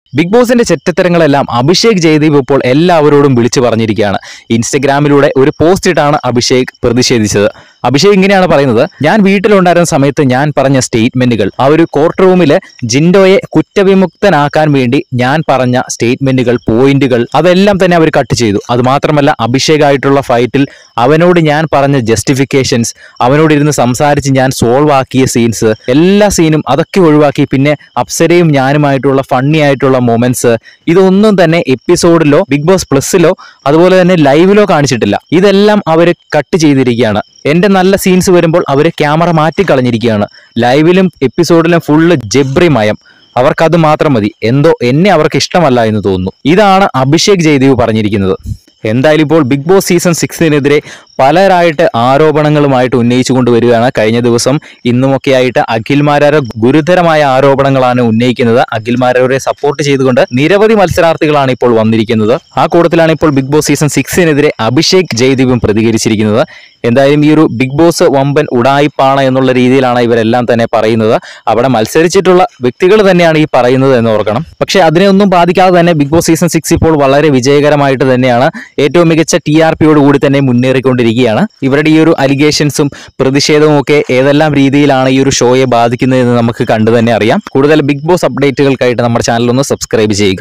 big ബോസിന്റെ ചെറ്റത്തരങ്ങളെല്ലാം അഭിഷേക് ജയദീപ് ഇപ്പോൾ എല്ലാവരോടും വിളിച്ചു പറഞ്ഞിരിക്കുകയാണ് ഇൻസ്റ്റഗ്രാമിലൂടെ ഒരു പോസ്റ്റ് ഇട്ടാണ് അഭിഷേക് പ്രതിഷേധിച്ചത് അഭിഷേക് ഇങ്ങനെയാണ് പറയുന്നത് ഞാൻ വീട്ടിലുണ്ടായിരുന്ന സമയത്ത് ഞാൻ പറഞ്ഞ സ്റ്റേറ്റ്മെന്റുകൾ ആ ഒരു കോർട്ട് റൂമില് ജിൻഡോയെ കുറ്റവിമുക്തനാക്കാൻ വേണ്ടി ഞാൻ പറഞ്ഞ സ്റ്റേറ്റ്മെന്റുകൾ പോയിന്റുകൾ അതെല്ലാം തന്നെ അവർ കട്ട് ചെയ്തു അത് മാത്രമല്ല അഭിഷേക് ആയിട്ടുള്ള ഫൈറ്റിൽ അവനോട് ഞാൻ പറഞ്ഞ ജസ്റ്റിഫിക്കേഷൻസ് അവനോട് ഇരുന്ന് സംസാരിച്ച് ഞാൻ സോൾവ് ആക്കിയ സീൻസ് എല്ലാ സീനും അതൊക്കെ ഒഴിവാക്കി പിന്നെ അപ്സരയും ഞാനുമായിട്ടുള്ള ഫണ്ണി ആയിട്ടുള്ള മൊമെന്റ്സ് ഇതൊന്നും തന്നെ എപ്പിസോഡിലോ ബിഗ് ബോസ് പ്ലസിലോ അതുപോലെ തന്നെ ലൈവിലോ കാണിച്ചിട്ടില്ല ഇതെല്ലാം അവർ കട്ട് ചെയ്തിരിക്കുകയാണ് എന്റെ നല്ല സീൻസ് വരുമ്പോൾ അവർ ക്യാമറ മാറ്റിക്കളഞ്ഞിരിക്കുകയാണ് ലൈവിലും എപ്പിസോഡിലും ഫുള്ള് ജബ്രി മയം അവർക്കത് മാത്രം മതി എന്തോ എന്നെ അവർക്ക് ഇഷ്ടമല്ല എന്ന് തോന്നുന്നു ഇതാണ് അഭിഷേക് ജയദേവ് പറഞ്ഞിരിക്കുന്നത് എന്തായാലും ഇപ്പോൾ ബിഗ് ബോസ് സീസൺ സിക്സിനെതിരെ പലരായിട്ട് ആരോപണങ്ങളുമായിട്ട് ഉന്നയിച്ചു കൊണ്ടുവരികയാണ് കഴിഞ്ഞ ദിവസം ഇന്നുമൊക്കെ ആയിട്ട് അഖിൽമാരാര ഗുരുതരമായ ആരോപണങ്ങളാണ് ഉന്നയിക്കുന്നത് അഖിൽമാരാരെ സപ്പോർട്ട് ചെയ്തുകൊണ്ട് നിരവധി മത്സരാർത്ഥികളാണ് ഇപ്പോൾ വന്നിരിക്കുന്നത് ആ കൂട്ടത്തിലാണ് ഇപ്പോൾ ബിഗ് ബോസ് സീസൺ സിക്സിനെതിരെ അഭിഷേക് ജയദീപും പ്രതികരിച്ചിരിക്കുന്നത് എന്തായാലും ഈ ഒരു ബിഗ് ബോസ് വമ്പൻ ഉടായിപ്പാണ് എന്നുള്ള രീതിയിലാണ് ഇവരെല്ലാം തന്നെ പറയുന്നത് അവിടെ മത്സരിച്ചിട്ടുള്ള വ്യക്തികൾ തന്നെയാണ് ഈ പറയുന്നത് എന്ന് ഓർക്കണം പക്ഷെ അതിനെ ഒന്നും ബാധിക്കാതെ തന്നെ ബിഗ് ബോസ് സീസൺ സിക്സ് ഇപ്പോൾ വളരെ വിജയകരമായിട്ട് തന്നെയാണ് ഏറ്റവും മികച്ച ടി ആർ പിയോട് കൂടി തന്നെ മുന്നേറിക്കൊണ്ടിരിക്കുകയാണ് ഇവരുടെ ഈ ഒരു അലിഗേഷൻസും പ്രതിഷേധവും ഒക്കെ ഏതെല്ലാം രീതിയിലാണ് ഈ ഒരു ഷോയെ ബാധിക്കുന്നതെന്ന് നമുക്ക് കണ്ടു തന്നെ അറിയാം കൂടുതൽ ബിഗ് ബോസ് അപ്ഡേറ്റുകൾക്കായിട്ട് നമ്മുടെ ചാനൽ ഒന്ന് സബ്സ്ക്രൈബ് ചെയ്യുക